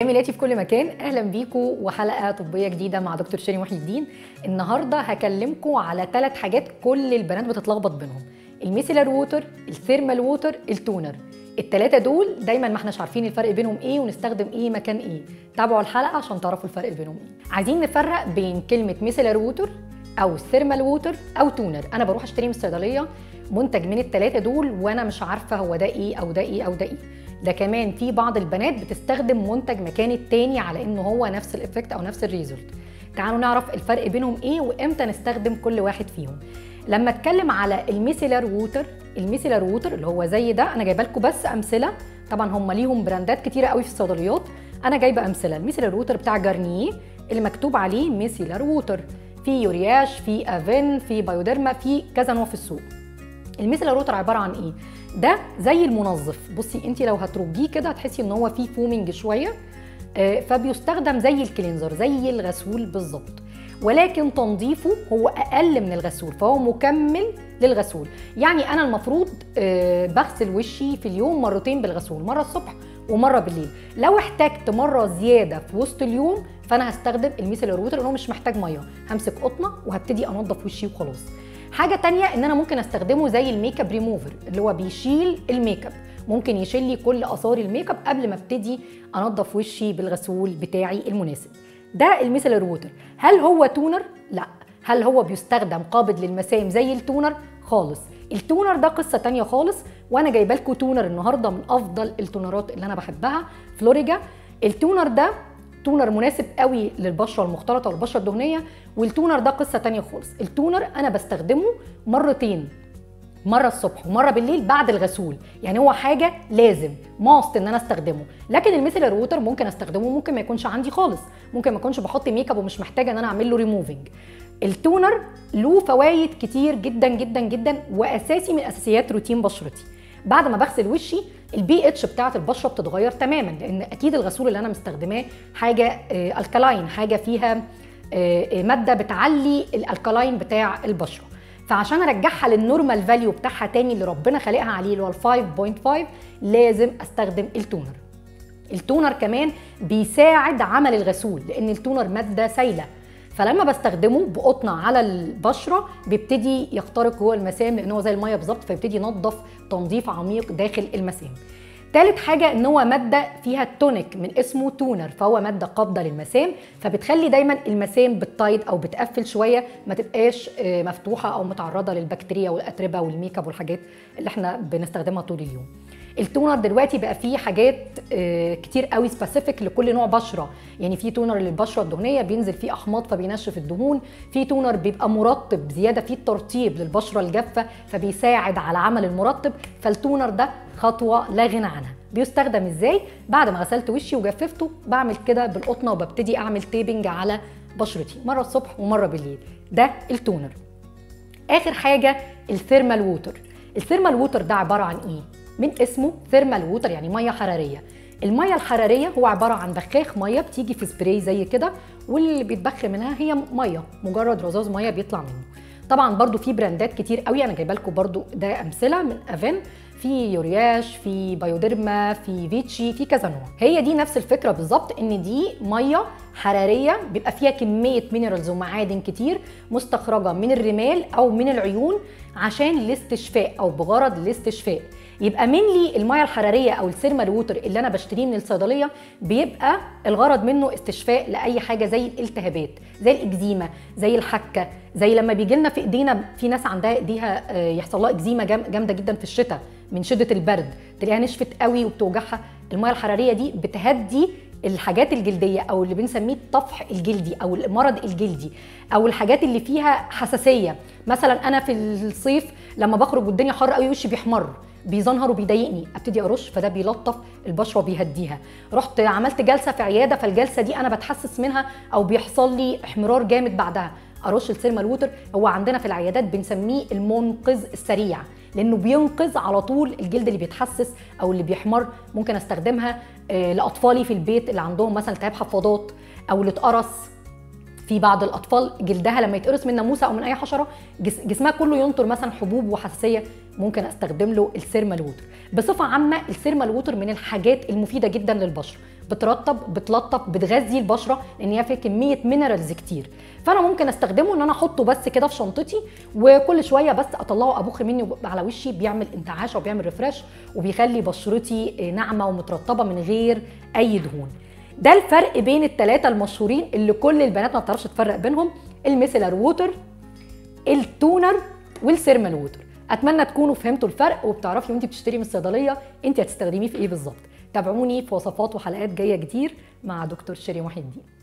زميلاتي في كل مكان اهلا بيكم وحلقه طبيه جديده مع دكتور شيرين محي الدين النهارده هكلمكم على ثلاث حاجات كل البنات بتتلخبط بينهم الميسيلر ووتر الثيرمال ووتر التونر الثلاثه دول دايما ما احناش عارفين الفرق بينهم ايه ونستخدم ايه مكان ايه تابعوا الحلقه عشان تعرفوا الفرق بينهم ايه عايزين نفرق بين كلمه ميسيلر ووتر او ثيرمال ووتر او تونر انا بروح اشتري من الصيدليه منتج من الثلاثه دول وانا مش عارفه هو ده ايه او ده ايه او ده ايه ده كمان في بعض البنات بتستخدم منتج مكان التاني على انه هو نفس الافكت او نفس الريزلت تعالوا نعرف الفرق بينهم ايه وامتى نستخدم كل واحد فيهم لما اتكلم على الميسيلر ووتر الميسيلر ووتر اللي هو زي ده انا جايبه لكم بس امثله طبعا هم ليهم براندات كتيره قوي في الصيدليات انا جايبه امثله الميسيلر ووتر بتاع جارنيه اللي مكتوب عليه ميسيلر ووتر في يورياش في افين في بايوديرما في كذا نوع في السوق الميسيلر ووتر عباره عن ايه ده زي المنظف بصي انت لو هترجيه كده هتحسي ان هو فيه فومنج شويه فبيستخدم زي الكلينزر زي الغسول بالظبط ولكن تنظيفه هو اقل من الغسول فهو مكمل للغسول يعني انا المفروض بغسل وشي في اليوم مرتين بالغسول مره الصبح ومره بالليل لو احتجت مره زياده في وسط اليوم فانا هستخدم الميسيلر ووتر لانه مش محتاج ميه همسك قطنه وهبتدي انضف وشي وخلاص حاجه تانية ان انا ممكن استخدمه زي الميك اب ريموفر اللي هو بيشيل الميك اب ممكن يشيل لي كل اثار الميك اب قبل ما ابتدي انضف وشي بالغسول بتاعي المناسب ده الميسيلر ووتر هل هو تونر لا هل هو بيستخدم قابض للمسام زي التونر خالص التونر ده قصه تانية خالص وانا جايبه لكم تونر النهارده من افضل التونرات اللي انا بحبها فلوريجا التونر ده تونر مناسب قوي للبشره المختلطه والبشره الدهنيه والتونر ده قصه تانية خالص التونر انا بستخدمه مرتين مره الصبح ومره بالليل بعد الغسول يعني هو حاجه لازم ماست ان انا استخدمه لكن الميسيلر ووتر ممكن استخدمه ممكن ما يكونش عندي خالص ممكن ما اكونش بحط ميك اب ومش محتاجه ان انا اعمل له ريموفنج التونر له فوائد كتير جدا جدا جدا واساسي من اساسيات روتين بشرتي بعد ما بغسل وشي البي اتش بتاعه البشره بتتغير تماما لان اكيد الغسول اللي انا مستخدماه حاجه الكلاين حاجه فيها ماده بتعلي الالكلاين بتاع البشره فعشان ارجعها للنورمال فاليو بتاعها تاني اللي ربنا خالقها عليه اللي هو ال 5.5 لازم استخدم التونر التونر كمان بيساعد عمل الغسول لان التونر ماده سايله فلما بستخدمه بقطنه على البشره بيبتدي يخترق جوه المسام لان هو زي الميه بالظبط فيبتدي ينظف تنظيف عميق داخل المسام تالت حاجة ان هو مادة فيها التونيك من اسمه تونر فهو مادة قابضة للمسام فبتخلي دايما المسام بتطايد او بتقفل شوية ما تبقاش مفتوحة او متعرضة للبكتيريا والاتربة والميك اب والحاجات اللي احنا بنستخدمها طول اليوم التونر دلوقتي بقى فيه حاجات كتير قوي سبيسيفيك لكل نوع بشره يعني في تونر للبشره الدهنيه بينزل فيه احماض فبينشف الدهون في تونر بيبقى مرطب زياده فيه الترطيب للبشره الجافه فبيساعد على عمل المرطب فالتونر ده خطوه لا غنى عنها بيستخدم ازاي بعد ما غسلت وشي وجففته بعمل كده بالقطنه وببتدي اعمل تيبنج على بشرتي مره الصبح ومره بالليل ده التونر اخر حاجه الثيرمال ووتر الثيرمال ووتر ده عباره عن ايه من اسمه ثيرمال ووتر يعني ميه حراريه الميه الحراريه هو عباره عن بخاخ ميه بتيجي في سبراي زي كده واللي بيتبخ منها هي ميه مجرد رذاذ ميه بيطلع منه طبعا برضو في براندات كتير قوي انا جايبه لكم برضو ده امثله من افين في يورياش في بايوديرما في فيتشي في كذا نوع هي دي نفس الفكره بالظبط ان دي ميه حراريه بيبقى فيها كميه مينرالز ومعادن كتير مستخرجه من الرمال او من العيون عشان الاستشفاء او بغرض الاستشفاء يبقى منلي الميه الحراريه او السيرمال ووتر اللي انا بشتريه من الصيدليه بيبقى الغرض منه استشفاء لاي حاجه زي الالتهابات زي الاكزيما زي الحكه زي لما بيجي لنا في ايدينا في ناس عندها ايديها يحصل لها اكزيما جامده جدا في الشتاء من شده البرد تلاقيها نشفت قوي وبتوجعها الميه الحراريه دي بتهدي الحاجات الجلديه او اللي بنسميه الطفح الجلدي او المرض الجلدي او الحاجات اللي فيها حساسيه مثلا انا في الصيف لما بخرج والدنيا حر قوي وشي بيحمر بيزنهر وبيضايقني ابتدي ارش فده بيلطف البشره وبيهديها رحت عملت جلسه في عياده فالجلسه دي انا بتحسس منها او بيحصل لي احمرار جامد بعدها ارش السيرمال ووتر هو عندنا في العيادات بنسميه المنقذ السريع لانه بينقذ على طول الجلد اللي بيتحسس او اللي بيحمر ممكن استخدمها لاطفالي في البيت اللي عندهم مثلا التهاب حفاضات او اللي اتقرص في بعض الاطفال جلدها لما يتقرص من ناموسه او من اي حشره جسمها كله ينطر مثلا حبوب وحساسيه ممكن استخدم له السيرمال ووتر بصفه عامه السيرمال ووتر من الحاجات المفيده جدا للبشره بترطب بتلطف بتغذي البشره لان هي فيها كميه مينرالز كتير فانا ممكن استخدمه ان انا احطه بس كده في شنطتي وكل شويه بس اطلعه ابخ مني على وشي بيعمل انتعاشه وبيعمل ريفرش وبيخلي بشرتي ناعمه ومترطبه من غير اي دهون ده الفرق بين الثلاثه المشهورين اللي كل البنات ما بتعرفش تفرق بينهم الميسلر ووتر التونر والسيرمال ووتر اتمنى تكونوا فهمتوا الفرق وبتعرفي وانت بتشتري من الصيدليه انت هتستخدميه في ايه بالظبط تابعوني في وصفات وحلقات جايه كتير مع دكتور شيرين محي الدين